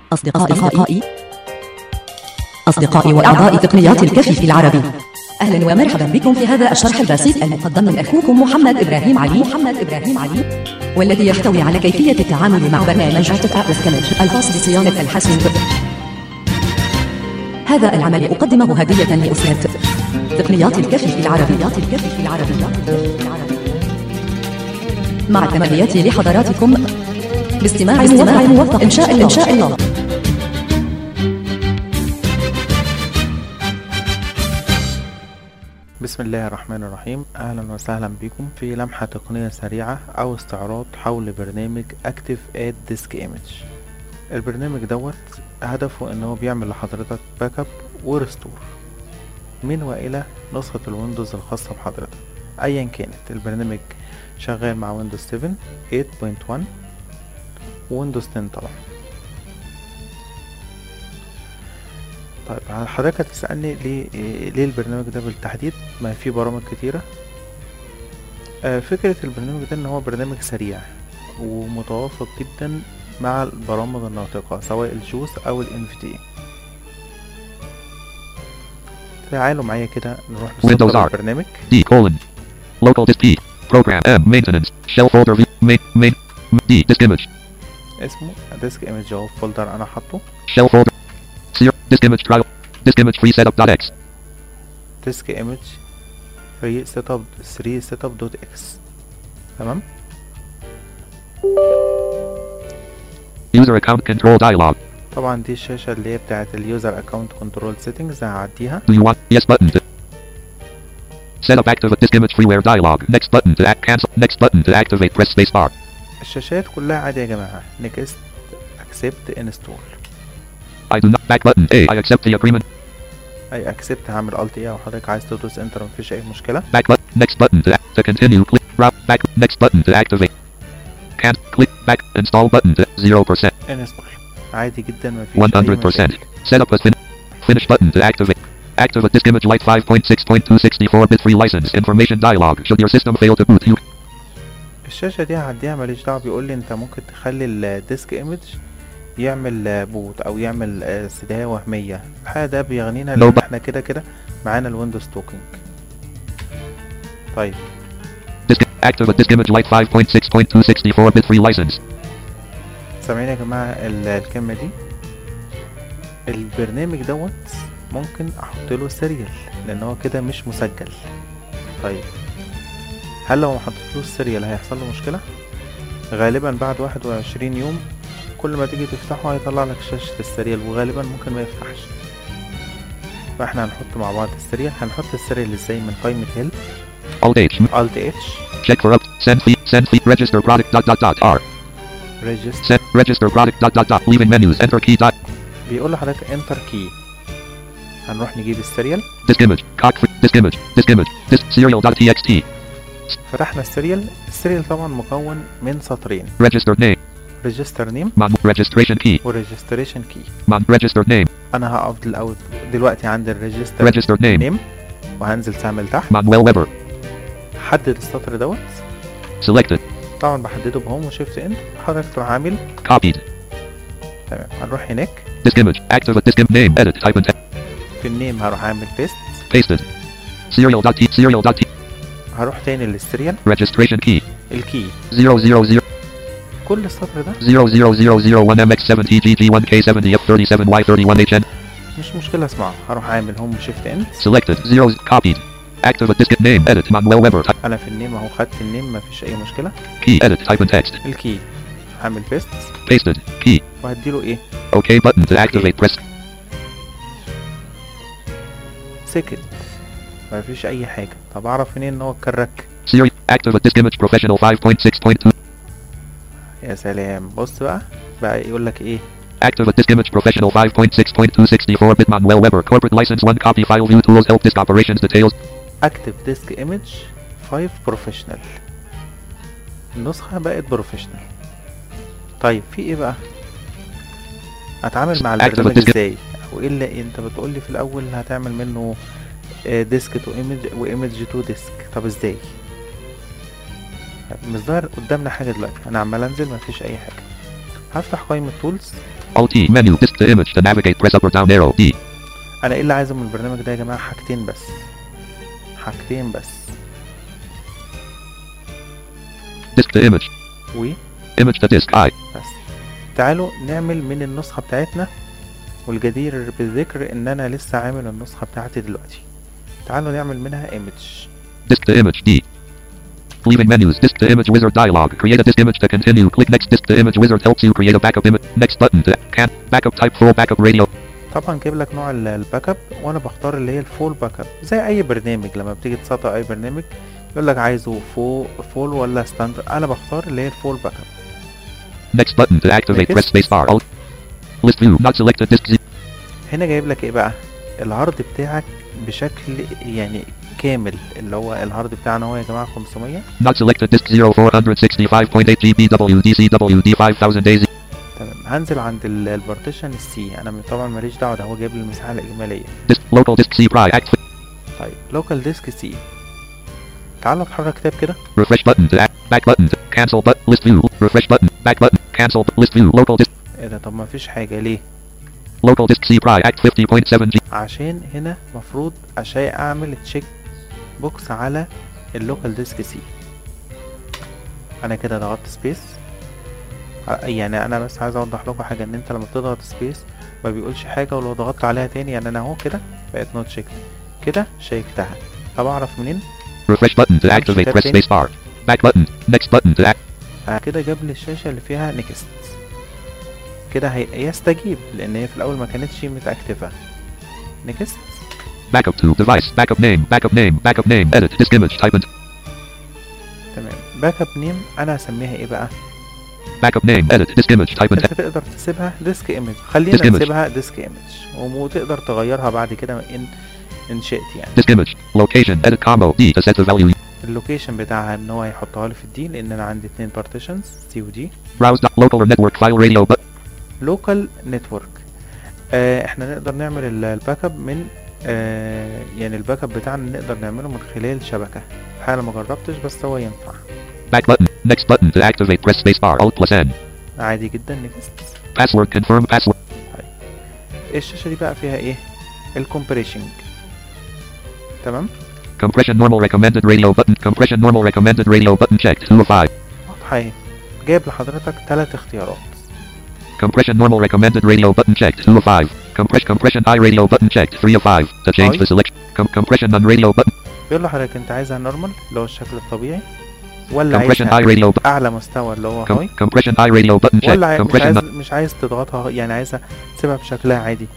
أصدقائي أصدقائي أصدقائي وأعضاء تقنيات الكفيف العربي أهلا ومرحبا بكم في هذا الشرح البسيط المقدم من أخوكم محمد إبراهيم علي محمد إبراهيم علي والذي يحتوي على كيفية التعامل مع برنامج Autocad Scanner الخاص بصيانة الحاسب هذا العمل أقدمه هدية لأستاذ تقنيات الكفيف العربي الكفيف العربي مع تمنياتي لحضراتكم باستماع استماع موفق إن شاء الله إن شاء الله بسم الله الرحمن الرحيم اهلا وسهلا بكم في لمحة تقنية سريعة او استعراض حول برنامج Active Add Disk Image البرنامج دوت هدفه ان هو بيعمل لحضرتك باك اب وريستور من والى نسخة الويندوز الخاصة بحضرتك ايا كانت البرنامج شغال مع ويندوز 7 8.1 ويندوز 10 طبعا طيب حضرتك هتسألني ليه ليه البرنامج ده بالتحديد ما في برامج كتيرة آه، فكرة البرنامج ده ان هو برنامج سريع ومتوافق جدا مع البرامج الناطقة سواء الجوس او ال NVDA تعالوا معايا كده نروح Windows نسطب R. البرنامج D colon. Local disk D. Program M maintenance. Shell folder view. Main main D disk image. اسمه ديسك ايمج اهو فولدر انا حاطه Shell folder. Zero disk image trial. Disk image free setup.x. ديسك ايمج فري سيت اب 3 سيت اب دوت اكس تمام User account control dialog. طبعا دي الشاشة اللي هي بتاعت اليوزر اكونت كنترول سيتنجز هعديها Do you want yes button to set up active disk image freeware dialog. Next button to act cancel. Next button to activate press space bar. الشاشات كلها عادي يا جماعة نيكست اكسبت انستول I do not back button A. I accept the agreement. اي اكسبت هعمل الت ايه او حضرتك عايز تدوس انتر مفيش اي مشكلة Back button. Next button to act to continue. Click route back. Next button to activate. Can't click back. Install button to zero percent. انستول عادي جدا مفيش اي 100%. مشاكل Set up a fin- finish button to activate. Activate disk image light 5.6.264 bit free license information dialog. Should your system fail to boot, you الشاشة دي هعديها ماليش دعوة بيقول لي انت ممكن تخلي الديسك ايمج يعمل آه، بوت او يعمل آه، سداية وهمية الحقيقة ده بيغنينا لو لان ب- احنا كده كده معانا الويندوز توكينج طيب disk activate disk image light 5.6.264 bit free license. سامعين يا جماعة ال- الكلمة دي البرنامج دوت ممكن احط له سيريال لان هو كده مش مسجل طيب هل لو ما حطيتلوش سيريال هيحصل له مشكلة غالبا بعد واحد وعشرين يوم كل ما تيجي تفتحه هيطلع لك شاشة السيريال وغالبا ممكن ما يفتحش فاحنا هنحط مع بعض السيريال هنحط السيريال ازاي من قائمة هيلب Alt H. Alt H Check for up. Send feed. Send feed. Register product dot dot dot R. Register Set. Register product dot dot dot. Leaving menus. Enter key dot. بيقول لحضرتك enter key هنروح نجيب السيريال Disk image. Cock free. Disk image. Disk image. Disk serial dot txt. فتحنا السيريال السيريال طبعا مكون من سطرين Registered name. ريجستر نيم Mon. Registration key. وريجستريشن كي Mon. Registered name. انا هقف الاول دلوقتي عند الريجستر Registered name. نيم وهنزل سهم لتحت Manuel Weber. حدد السطر دوت Selected. طبعا بحدده بهوم وشيفت انت حضرتك تروح عامل Copied. تمام هنروح هناك Disk image. Activate disk im- name. Edit. Type and في النيم هروح اعمل بيست pasted. Serial dot t. Serial dot t. هروح تاني للسيريال Registration key. الكي 000 كل السطر ده 00001 MX7 TGG1 K70 F37 Y31 HN. مش مشكلة اسمعه هروح اعمل هوم وشيفت انت Selected. Zeros. Copied. Activate disk name. Edit. Manuel Weber. Type. انا في النيم اهو خدت النيم مفيش اي مشكلة Key. Edit. Type and text. الكي هعمل بيست Pasted. Key. وهديله ايه OK button to activate. Press. سكت مفيش اي حاجة طب اعرف منين ان هو اتكرك Siri. Activate disk image professional 5.6.2. يا سلام بص بقى بقى يقول لك ايه Activate disk image professional 5.6.264 bit Manuel Weber. Corporate license 1 copy file view tools help disk operations details. اكتف ديسك ايمج 5 بروفيشنال النسخة بقت بروفيشنال طيب في ايه بقى اتعامل مع Active البرنامج disk- ازاي او ايه اللي انت بتقول لي في الاول هتعمل منه ديسك تو ايمج وايمج تو ديسك طب ازاي مش ظاهر قدامنا حاجة دلوقتي انا عمال انزل مفيش اي حاجة هفتح قائمة تولز Alt T. Menu. Disk to image. To navigate, press up or down arrow. D. انا ايه اللي عايزه من البرنامج ده يا جماعه حاجتين بس حاجتين بس Disk to image. و Image to disk. I. بس تعالوا نعمل من النسخة بتاعتنا والجدير بالذكر ان انا لسه عامل النسخة بتاعتي دلوقتي تعالوا نعمل منها image Disk to image. D. Leaving menus. Disk to image wizard dialog. Create a disk image to continue. Click next. Disk to image wizard helps you create a backup image. Next button to can backup type full backup radio. طبعا جايب لك نوع ال- الباك اب وانا بختار اللي هي الفول باك اب زي اي برنامج لما بتيجي تسطب اي برنامج يقول لك عايزه فو فول ولا ستاندرد انا بختار اللي هي الفول باك اب Next button to activate. Next. Press space bar. Alt. List view. Not selected. Disk Z. هنا جايب لك ايه بقى الهارد بتاعك بشكل يعني كامل اللي هو الهارد بتاعنا هو يا جماعه 500 Not selected. Disk 0465.8 GB WDC WD 5000 days. تمام هنزل عند ال- البارتيشن السي انا م- طبعا ماليش دعوه ده هو جايب لي المساحه الاجماليه Disk local disk C pry act. طيب لوكال ديسك سي تعال نتحرك كتاب كده Refresh button to act. Back button to cancel but list view. Refresh button. Back button. Cancel list view. Local disk. ايه ده طب ما فيش حاجه ليه Local disk C pry act 50.7 G. عشان هنا مفروض عشان اعمل تشيك بوكس على اللوكال ديسك سي انا كده ضغطت سبيس يعني انا بس عايز اوضح لكم حاجه ان انت لما بتضغط سبيس ما بيقولش حاجه ولو ضغطت عليها تاني يعني انا اهو كده بقت نوت شيكت كده شيكتها طب اعرف منين Refresh button to activate. Press space bar. Back button. Next button to act. آه كده جاب لي الشاشة اللي فيها نيكست كده هي يستجيب لان هي في الاول ما كانتش متأكتفة نيكست Backup to device. Backup name. Backup name. Backup name. Edit. Disk image. Type in. تمام باك اب نيم انا هسميها ايه بقى Backup name. Edit. Disk image. Type in. انت تقدر تسيبها ديسك ايمج خلينا Disk image. نسيبها ديسك ايمج وتقدر تغيرها بعد كده ان ان شئت يعني Disk image. Location. Edit combo. D to set the value. اللوكيشن بتاعها ان هو هيحطها لي في الدي لان انا عندي اتنين بارتيشنز سي ودي Browse. dot- Local or network file radio. But لوكال نتورك آه احنا نقدر نعمل ال- الباك اب من آه يعني الباك اب بتاعنا نقدر نعمله من خلال شبكة الحقيقة ما جربتش بس هو ينفع back button. Next button to activate. Press space bar. Alt plus N. عادي جدا نكست Password. Confirm password. الشاشة دي بقى فيها ايه الكومبريشنج تمام Compression normal recommended radio button. Compression normal recommended radio button checked. 2 of 5. واضحة اهي جايب لحضرتك ثلاث اختيارات Compression normal recommended radio button checked. 2 of 5. Compress compression high radio button checked. 3 of 5. To change High. the selection. Com- compression on radio button. بيقول لحضرتك انت عايزها نورمال اللي هو الشكل الطبيعي ولا Compression high عايزها radio button. اعلى مستوى اللي هو هاي Com- compression high radio button checked. ولا عاي- مش Compression عايز on- مش عايز تضغطها يعني عايزها تسيبها بشكلها عادي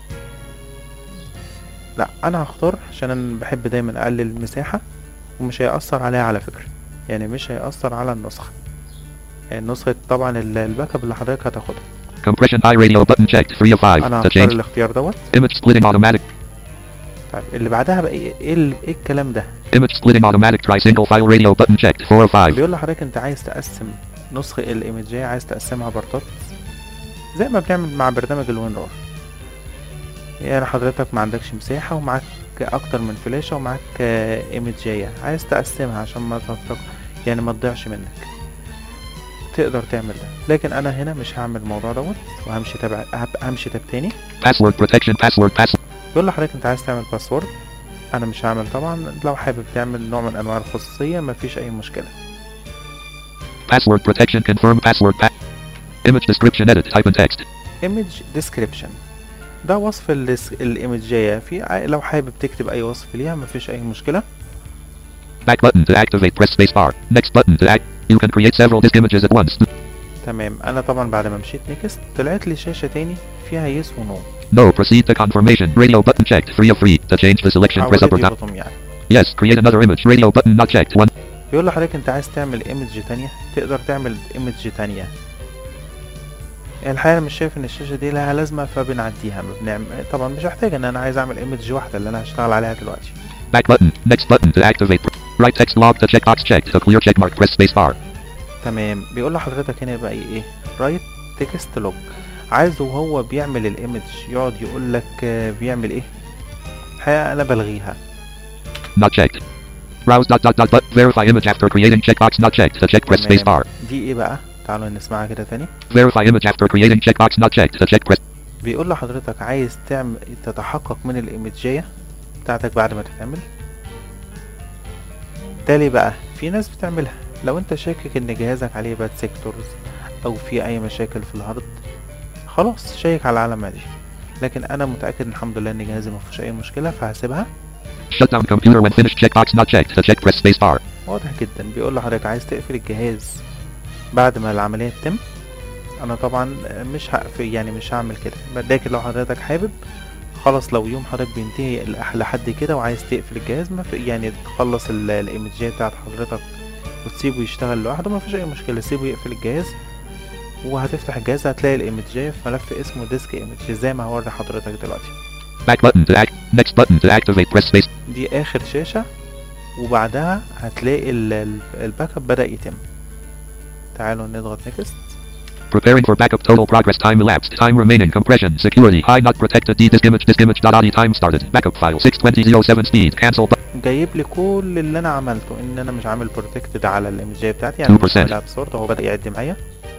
لا انا هختار عشان انا بحب دايما اقلل المساحة ومش هيأثر عليها على فكرة يعني مش هيأثر على النسخة يعني نسخة طبعا ال- الباك اب اللي حضرتك هتاخدها compression high radio button checked. 3 of 5. انا To هختار change الاختيار دوت image splitting automatic. طيب اللي بعدها بقى ايه ايه, ال- إيه الكلام ده Image splitting automatic. Try single file radio button checked. 4 of 5. بيقول لحضرتك انت عايز تقسم نسخة الايمجية عايز تقسمها بارتات زي ما بنعمل مع برنامج الوينرار يعني حضرتك ما عندكش مساحة ومعاك اكتر من فلاشة ومعاك آه، ايمجية عايز تقسمها عشان ما تفرق يعني ما تضيعش منك تقدر تعمل ده لكن انا هنا مش هعمل الموضوع دوت وهمشي تبع هب- همشي تاب تاني Password protection. Password. Password. بيقول لحضرتك انت عايز تعمل باسورد انا مش هعمل طبعا لو حابب تعمل نوع من انواع الخصوصية مفيش اي مشكلة Password protection. Confirm password. Pa- image description. Edit. Type in text. image description ده وصف الاس- الايمجية في ع- لو حابب تكتب اي وصف ليها مفيش اي مشكلة Back button to activate. Press space bar. Next button to act. You can create several disk images at once. تمام انا طبعا بعد ما مشيت نيكست طلعت لي شاشة تاني فيها يس ونو No. Proceed to confirmation. Radio button checked. 3 of 3. To change the selection. Press up or دي down. بطم يعني Yes. Create another image. Radio button not checked. 1. بيقول لحضرتك انت عايز تعمل ايمج تانية تقدر تعمل ايمج تانية يعني الحقيقة أنا مش شايف ان الشاشة دي لها لازمة فبنعديها ما بنعمل طبعا مش محتاج ان انا عايز اعمل ايمج واحدة اللي انا هشتغل عليها دلوقتي Back button. Next button to activate. Right text log to checkbox checked. To clear check mark. Press space bar. تمام بيقول لحضرتك هنا بقى ايه رايت تكست لوج عايزه وهو بيعمل الايمج يقعد يقول لك آه، بيعمل ايه الحقيقة انا بلغيها Not checked. Browse dot dot dot but verify image after creating checkbox not checked. To check press space تمام. bar. دي ايه بقى تعالوا نسمعها كده تاني Verify image after creating checkbox not checked. The check press. بيقول لحضرتك عايز تعمل تتحقق من الايمجية بتاعتك بعد ما تتعمل تالي بقى في ناس بتعملها لو انت شاكك ان جهازك عليه باد سيكتورز او في اي مشاكل في الهارد خلاص شيك على العلامة دي لكن انا متأكد ان الحمد لله ان جهازي ما فيهوش اي مشكلة فهسيبها Shut down computer when finished. Checkbox not checked. The check press spacebar. واضح جدا بيقول لحضرتك عايز تقفل الجهاز بعد ما العملية تتم انا طبعا مش هقفل يعني مش هعمل كده لكن لو حضرتك حابب خلاص لو يوم حضرتك بينتهي ل- لحد كده وعايز تقفل الجهاز ما في يعني تخلص ال- الايمجيه بتاعت حضرتك وتسيبه يشتغل لوحده ما فيش اي مشكله سيبه يقفل الجهاز وهتفتح الجهاز هتلاقي الايمجيه في ملف اسمه ديسك ايمج زي ما هوري حضرتك دلوقتي Back button to act. Next button to activate. Press space. دي اخر شاشه وبعدها هتلاقي ال- ال- الباك اب بدا يتم تعالوا نضغط نيكست Preparing for backup. Total progress. Time elapsed. Time remaining. Compression. Security. High not protected. D disk image. Disk image. Dot audio. Time started. Backup file. 62007 speed. Cancel. But جايب لي كل اللي انا عملته ان انا مش عامل بروتكتد على الايمجيه بتاعتي يعني 2%. مش عاملها بسورت هو بدا يعد معايا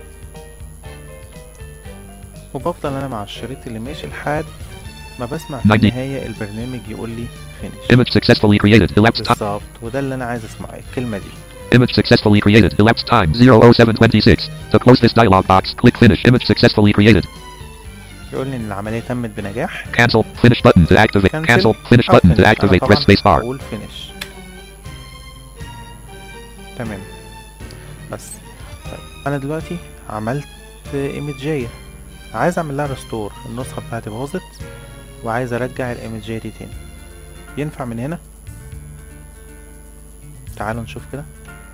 وبفضل انا مع الشريط اللي ماشي لحد ما بسمع في 90. النهايه البرنامج يقول لي فينيش image successfully created. Elapsed time. بالظبط وده اللي انا عايز اسمعه الكلمه دي Image successfully created. Elapsed time 00726. To close this dialog box, click Finish. Image successfully created. يقول لي ان العمليه تمت بنجاح Cancel. Finish button to activate. Cancel. Cancel. Finish أو button to finish. أنا activate. طبعاً Press spacebar. هقول فينيش تمام بس طيب انا دلوقتي عملت ايمجيه عايز اعمل لها ريستور النسخه بتاعتي باظت وعايز ارجع الايمجيه دي تاني ينفع من هنا تعالوا نشوف كده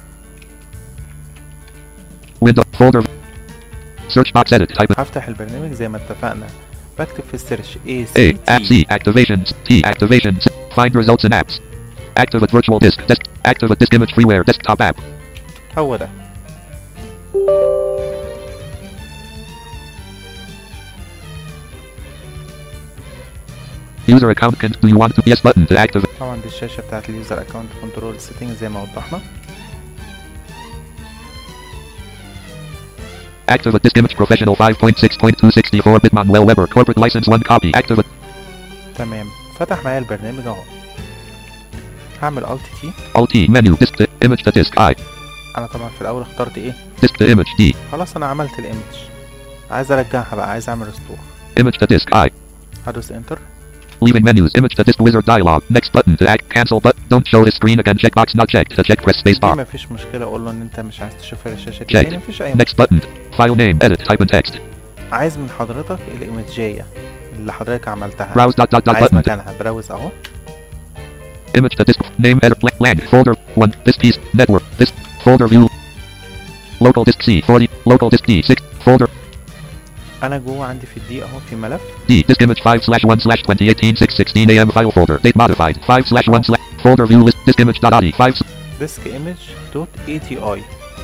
Window. Folder. Search box edit. Type هفتح البرنامج زي ما اتفقنا بكتب في السيرش A A. C App T C. Activations. T. Activations. Find results in apps. Activate virtual disk. Desk. Activate disk image freeware. Desktop app. هو ده User account. Can, do you want to? Yes button to activate. طبعا دي الشاشه بتاعت اليوزر اكونت كنترول سيتنج زي ما وضحنا Activate disk image professional 5.6.264 bit Manuel Weber. Corporate license 1 copy. Activate. تمام فتح معايا البرنامج اهو هعمل الت تي Alt T. Menu. Disk to image to disk. I. انا طبعا في الاول اخترت ايه Disk to image. D. خلاص انا عملت الايمج عايز ارجعها بقى عايز اعمل ريستور Image to disk. I. هدوس انتر Leaving menus. Image to disk wizard dialog. Next button to act. Cancel but don't show this screen again. Checkbox not checked. To check press دي spacebar. مفيش مشكله اقول له ان انت مش عايز تشوف الشاشه دي Check. تاني مفيش اي Next button. File name. Edit. Type in text. عايز من حضرتك الايمجيه اللي حضرتك عملتها Browse dot dot dot عايز button. مكانها براوز اهو Image to disk. Name edit blank blank. Folder 1. This piece. Network. This. Folder view. Local disk C 40. Local disk D 6. Folder انا جوه عندي في الدي اهو في ملف D. Disk image 5 slash 1 slash 2018 616 AM file folder. Date modified. 5 slash 1 slash. Folder view list. Disk image dot ADI. 5. ديسك ايمج دوت اي تي اي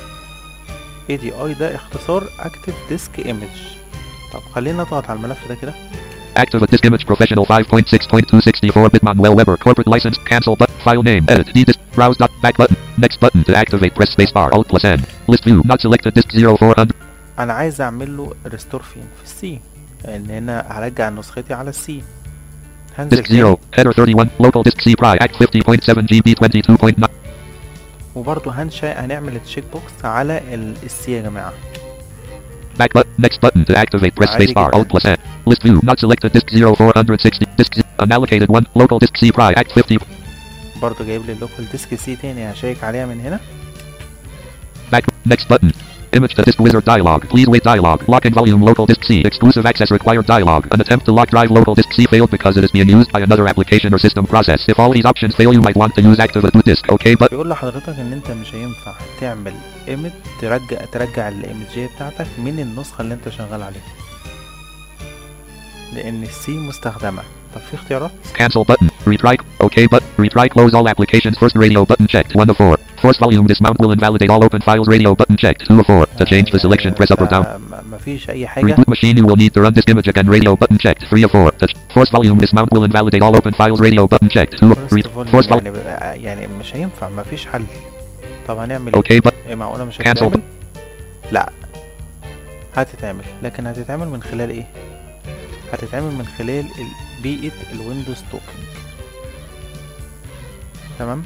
اي تي اي ده اختصار اكتف ديسك ايمج طب خلينا نضغط على الملف ده كده Activate disk image professional 5.6.264 bit Manuel Weber. Corporate license. Cancel but file name. Edit. D disk. Browse dot back button. Next button to activate. Press spacebar. Alt plus N. List view. Not selected. Disk 0400. انا عايز اعمل له ريستور فين في السي لان هنا هرجع نسختي على السي هنزل Disk تاني 0. Header 31. Local disk C pry. Act 50.7 GB 22.9. وبرضه هنشا هنعمل تشيك بوكس على ال- السي يا جماعه Back button. Next button to activate. Press عادي spacebar. جدا. Alt plus N. List view. Not selected. Disk 0460. Disk z- unallocated 1. Local disk C pry. Act 50. برضه جايب لي اللوكال ديسك سي تاني هشيك عليها من هنا Back. Next button. Image to disk wizard dialog. Please wait dialog. Lock and volume local disk C. Exclusive access required dialog. An attempt to lock drive local disk C failed because it is being used by another application or system process. If all these options fail, you might want to use activate boot disk. Okay, but بيقول لحضرتك ان انت مش هينفع تعمل ايمج ترجع ترجع الايمجيه بتاعتك من النسخه اللي انت شغال عليها لان السي مستخدمه طب في اختيارات cancel button. Retry. Okay, but retry. Close all applications. First radio button checked. One of four. Force volume dismount will invalidate all open files. Radio button checked. Two of four. To change the selection, press up or down. آه، ما- مفيش اي حاجه Reboot machine. You will need to run disk image again. Radio button checked. Three of four. To force volume dismount will invalidate all open files. Radio button checked. Two of First read. of all Force volume. يعني بقى- يعني مش هينفع مفيش حل طب هنعمل ايه Okay, but ايه معقوله مش Cancel. هتعمل لا هتتعمل لكن هتتعمل من خلال ايه هتتعمل من خلال ال- بيئة الويندوز توكينج تمام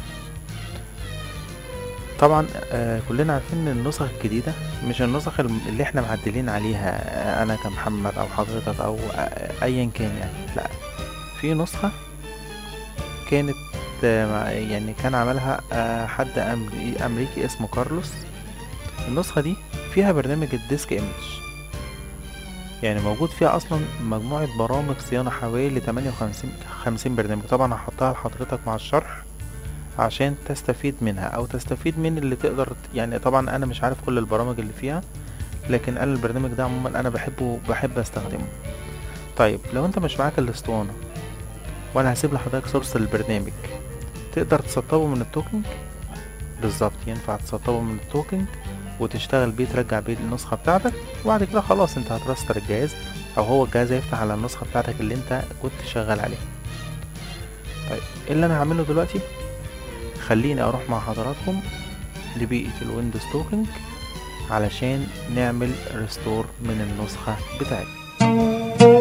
طبعا آه كلنا عارفين ان النسخ الجديدة مش النسخ الم- اللي احنا معدلين عليها آه انا كمحمد او حضرتك او آه ايا كان يعني لا في نسخة كانت آه مع- يعني كان عملها آه حد أمري- امريكي اسمه كارلوس النسخة دي فيها برنامج الديسك ايمج يعني موجود فيها اصلا مجموعة برامج صيانة حوالي 58 50 برنامج طبعا هحطها لحضرتك مع الشرح عشان تستفيد منها او تستفيد من اللي تقدر ت- يعني طبعا انا مش عارف كل البرامج اللي فيها لكن انا البرنامج ده عموما انا بحبه بحب استخدمه طيب لو انت مش معاك الاسطوانة وانا هسيب لحضرتك سورس البرنامج تقدر تسطبه من التوكينج بالظبط ينفع تسطبه من التوكينج وتشتغل بيه ترجع بيه النسخة بتاعتك وبعد كده خلاص انت هترستر الجهاز او هو الجهاز هيفتح على النسخة بتاعتك اللي انت كنت شغال عليها طيب ايه اللي انا هعمله دلوقتي خليني اروح مع حضراتكم لبيئة الويندوز توكينج علشان نعمل ريستور من النسخة بتاعتنا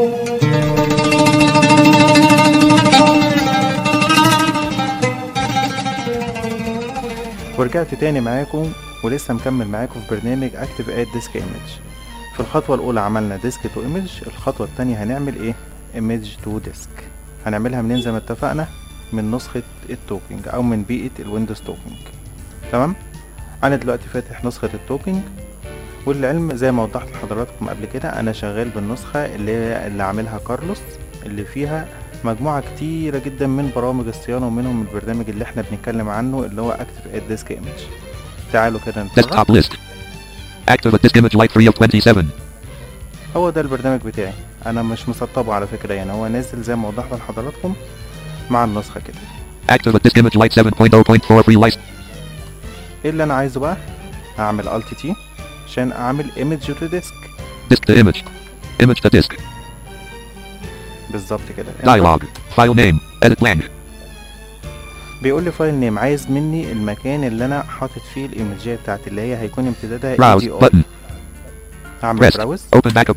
ورجعت تاني معاكم ولسه مكمل معاكم في برنامج اكتف اد ديسك ايمج في الخطوة الأولى عملنا ديسك تو ايمج الخطوة التانية هنعمل ايه ايمج تو ديسك هنعملها منين زي ما اتفقنا من نسخة التوكينج أو من بيئة الويندوز توكينج تمام أنا دلوقتي فاتح نسخة التوكينج والعلم زي ما وضحت لحضراتكم قبل كده أنا شغال بالنسخة اللي اللي عاملها كارلوس اللي فيها مجموعة كتيرة جدا من برامج الصيانة ومنهم البرنامج اللي احنا بنتكلم عنه اللي هو اكتف اد ديسك ايمج تعالوا كده نتفرج Desktop list. Active at disk image light 3 of 27. هو ده البرنامج بتاعي انا مش مسطبه على فكرة يعني هو نازل زي ما وضحت لحضراتكم مع النسخة كده Active at disk image light 7.0.4 free license. ايه اللي انا عايزه بقى هعمل الت تي عشان اعمل ايمج تو ديسك Disk to image. Image to disk. بالظبط كده Dialog. File name. Edit blank. بيقول لي فايل نيم عايز مني المكان اللي انا حاطط فيه الايمجيه بتاعتي اللي هي هيكون امتدادها Browse ADO. button. هعمل Rest. براوز Open backup.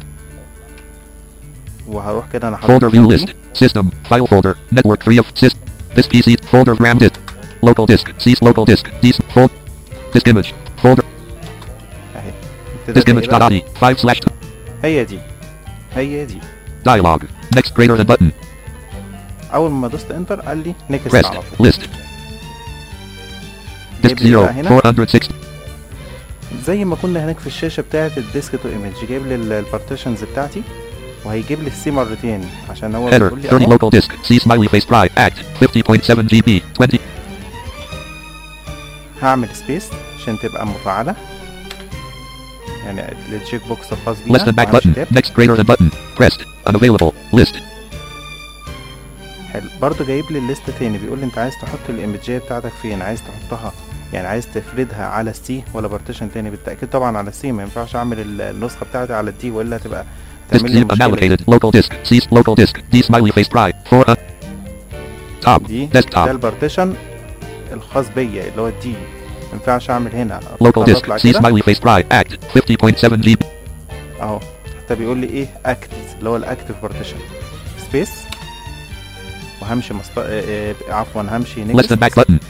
وهروح كده انا حاطط Folder view list. System. File folder. Network 3 of sys. This PC. Folder RAM disk. Local disk. Cease local disk. Disk. Fold. Disk image. Folder. اهي Disk امتدادها إيه image بقى؟ dot IE. 5 slash هي دي هي دي dialog. Next greater than button. اول ما دوست انتر قال لي نيكست Rest. على طول List. جايب Disk لي 0. بقى هنا 460. زي ما كنا هناك في الشاشه بتاعه الديسك تو ايمج جايب لي البارتيشنز بتاعتي وهيجيب لي السي مرتين عشان هو Header. بيقول لي 30 أهو local disk. C smiley face drive. Act. 50.7 GB. 20. هعمل سبيس عشان تبقى مفعله يعني التشيك بوكس الخاص بيها Less than back وهمشي button. تاب. Next greater than button. Pressed. Unavailable. List. حلو برضه جايب لي الليست تاني بيقول لي انت عايز تحط الايمجيه بتاعتك فين عايز تحطها يعني عايز تفردها على السي ولا بارتيشن تاني بالتاكيد طبعا على السي ما ينفعش اعمل ال- النسخه بتاعتي على الدي والا هتبقى Disk تعمل لي zero مشكله unallocated. Local disk. Cease local disk. D smiley face drive. 4. Uh, top. دي ده Desktop. البارتيشن الخاص بيا اللي هو الدي ما ينفعش اعمل هنا Local أضغط disk. اطلع C كده smiley face drive. Act. 50.7 GB. اهو حتى بيقول لي ايه اكت اللي هو الاكتف بارتيشن سبيس وهمشي مست... اه اه عفوا همشي Less than back نيكست button.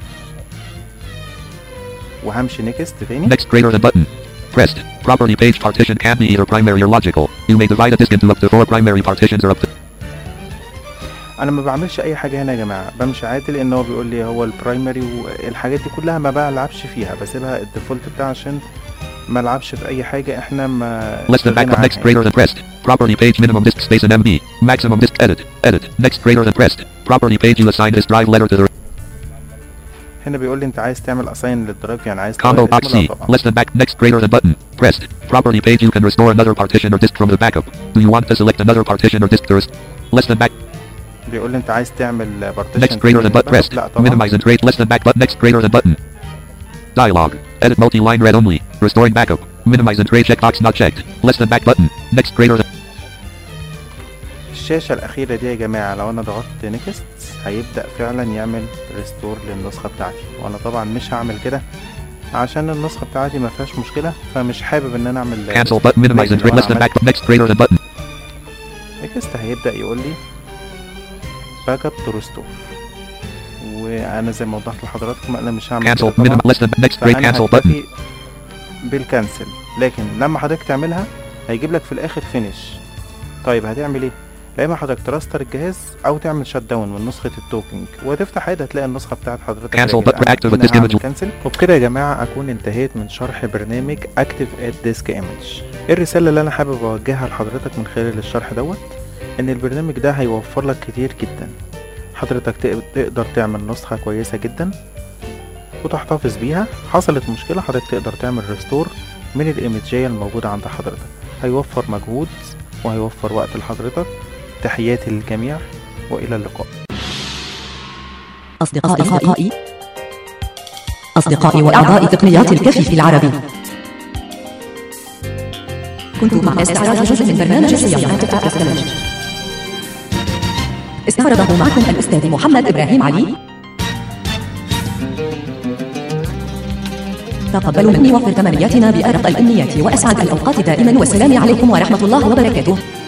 وهمشي نيكست تاني Next greater than button. Pressed. Property page partition can be either primary or logical. You may divide a disk into up to four primary partitions or up to انا ما بعملش اي حاجه هنا يا جماعه بمشي عادي لان هو بيقول لي هو البرايمري والحاجات دي كلها ما بلعبش فيها بسيبها الديفولت بتاعها عشان ما العبش في اي حاجه احنا ما less than غنى backup. Next عنها greater than pressed. Property page minimum disk space in MB. Maximum disk edit. Edit. Next greater than pressed. Property page you assign this drive letter to the هنا بيقول لي انت عايز تعمل اساين للدرايف يعني عايز combo تغير box اسمه؟ لا C. طبعا Less than back. Next greater than button. Pressed. Property page you can restore another partition or disk from the backup. Do you want to select another partition or disk to rest? Less than back. بيقول لي انت عايز تعمل بارتيشن Next greater than but pressed. لا طبعا Minimize and create less than back but next greater than button. Dialog. Edit multi-line read only. Restoring backup. Minimize and create checkbox not checked. Less than back button. Next greater than الشاشة الأخيرة دي يا جماعة لو أنا ضغطت نيكست هيبدأ فعلا يعمل ريستور للنسخة بتاعتي وأنا طبعا مش هعمل كده عشان النسخة بتاعتي ما فيهاش مشكلة فمش حابب ان انا اعمل Cancel button. Minimize and لكن لو less than أنا back. Next greater than button. نكست هيبدأ يقول لي باك اب تو ريستور وانا زي ما وضحت لحضراتكم انا مش هعمل Cancel. كده طبعا Minimum less than next great فانا cancel button. هكتفي بالكنسل لكن لما حضرتك تعملها هيجيب لك في الاخر فينيش طيب هتعمل ايه لا اما حضرتك تراستر الجهاز او تعمل شات داون من نسخه التوكينج وتفتح عادي هتلاقي النسخه بتاعت حضرتك Cancel راجعة. button. Active أنا with this هعمل image. كنسل وبكده يا جماعه اكون انتهيت من شرح برنامج اكتف ات ديسك ايمج الرساله اللي انا حابب اوجهها لحضرتك من خلال الشرح دوت ان البرنامج ده هيوفر لك كتير جدا حضرتك تق- تقدر تعمل نسخه كويسه جدا وتحتفظ بيها حصلت مشكله حضرتك تقدر تعمل ريستور من الايمجيه الموجوده عند حضرتك هيوفر مجهود وهيوفر وقت لحضرتك تحياتي للجميع والى اللقاء أصدقائي أصدقائي أصدقائي وأعضاء تقنيات الكفي العربي كنت مع استعراض جزء من برنامج صيانات أتلس كلمج استعرضه معكم الأستاذ محمد إبراهيم علي تقبلوا مني وفر تمنياتنا بأرق الأمنيات وأسعد الأوقات دائما والسلام عليكم ورحمة الله وبركاته